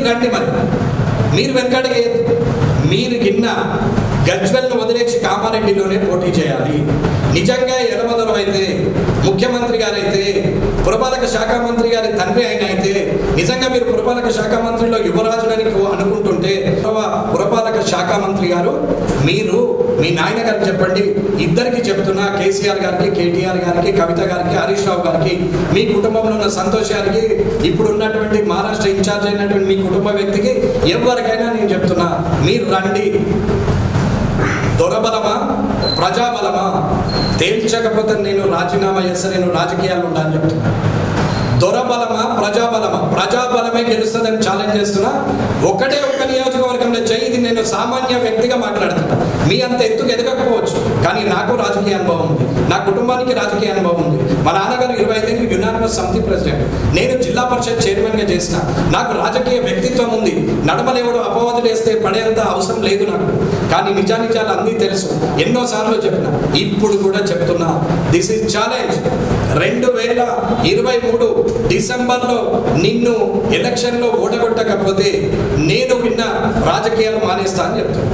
రండి మరి మీరు వెనకడిగే మీరు గిన్న గజ్వెల్ను వదిలేసి కామారెడ్డిలోనే పోటీ చేయాలి నిజంగా ఎడమదరం అయితే ముఖ్యమంత్రి గారైతే పురపాలక శాఖ మంత్రి గారి తండ్రి అయిన అయితే నిజంగా మీరు పురపాలక శాఖ మంత్రిలో యువరాజులని అనుకుంటుంటే పురపా- పురపాలక శాఖ మంత్రి గారు మీరు మీ నాయన గారికి చెప్పండి ఇద్దరికి చెప్తున్నా కేసీఆర్ గారికి కేటీఆర్ గారికి కవిత గారికి హరీష్ రావు గారికి మీ కుటుంబంలో ఉన్న సంతోష్ గారికి ఇప్పుడు ఉన్నటువంటి మహారాష్ట్ర ఇన్ఛార్జ్ అయినటువంటి మీ కుటుంబ వ్యక్తికి ఎవరికైనా నేను చెప్తున్నా మీరు రండి దొరబలమా ప్రజాబలమా తేల్చకపోతే నేను రాజీనామా చేస్తే నేను రాజకీయాల్లో ఉండాలని చెప్తున్నా దొరబలమా ప్రజాబలమా ప్రజాబలమే గెలుస్తుందని ఛాలెంజ్ చేస్తున్నా ఒకటే ఒక నియోజకవర్గంలో చేయి ఇది నేను సామాన్య వ్యక్తిగా మాట్లాడుతున్నా మీ అంత ఎత్తుకు ఎదగకపోవచ్చు కానీ నాకు రాజకీయ అనుభవం ఉంది నా కుటుంబానికి రాజకీయ అనుభవం ఉంది మా నాన్నగారు ఇరవై ఐదేళ్ళు యునానిమస్ సమితి ప్రెసిడెంట్ నేను జిల్లా పరిషత్ చైర్మన్గా చేసిన నాకు రాజకీయ వ్యక్తిత్వం ఉంది నడమలేవడం అపవాదులు వేస్తే పడేంత అవసరం లేదు నాకు కానీ నిజానిజాలు అన్నీ తెలుసు ఎన్నోసార్లు చెప్పిన ఇప్పుడు కూడా చెప్తున్నా దిస్ ఇస్ ఛాలెంజ్ రెండు వేల ఇరవై మూడు డిసెంబర్లో నిన్ను ఎలక్షన్లో ఓడగొట్టకపోతే నేను విన్న రాజకీయాలు మానేస్తా అని చెప్తున్నా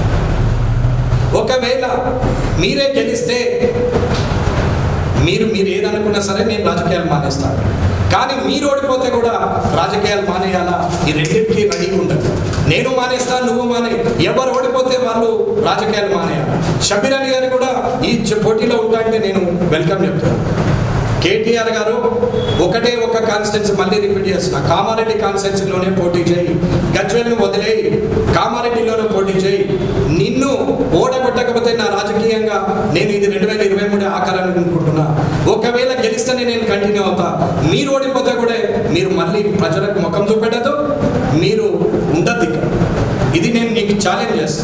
ఒకవేళ మీరే గెలిస్తే మీరు మీరు ఏదనుకున్నా సరే నేను రాజకీయాలు మానేస్తాను కానీ మీరు ఓడిపోతే కూడా రాజకీయాలు మానేయాలా ఈ రెండింటికి రెడీగా ఉండదు నేను మానేస్తాను నువ్వు మానే ఎవరు ఓడిపోతే వాళ్ళు రాజకీయాలు మానేయాలి షబీర్ అలీ గారు కూడా ఈ చ- పోటీలో ఉంటా అంటే నేను వెల్కమ్ చెప్తాను కేటీఆర్ గారు ఒకటే ఒక కాన్స్టిట్యున్సీ మళ్ళీ రిపీట్ చేస్తున్నా కామారెడ్డి కాన్స్టిట్యున్సీలోనే పోటీ చేయి గజ్వేల్ను వదిలేయి కామారెడ్డిలోనే పోటీ చేయి నిన్ను ఓడగొట్టకపోతే నా రాజకీయంగా నేను ఇది రెండు వేల ఇరవై మూడు ఆఖరాన్ని అనుకుంటున్నా ఒకవేళ గెలిస్తేనే నేను కంటిన్యూ అవుతా మీరు ఓడిపోతే కూడా మీరు మళ్ళీ ప్రజలకు ముఖం చూపెట్టదు మీరు ఉండద్దు ఇక్కడ ఇది నేను నీకు ఛాలెంజ్ చేస్తాను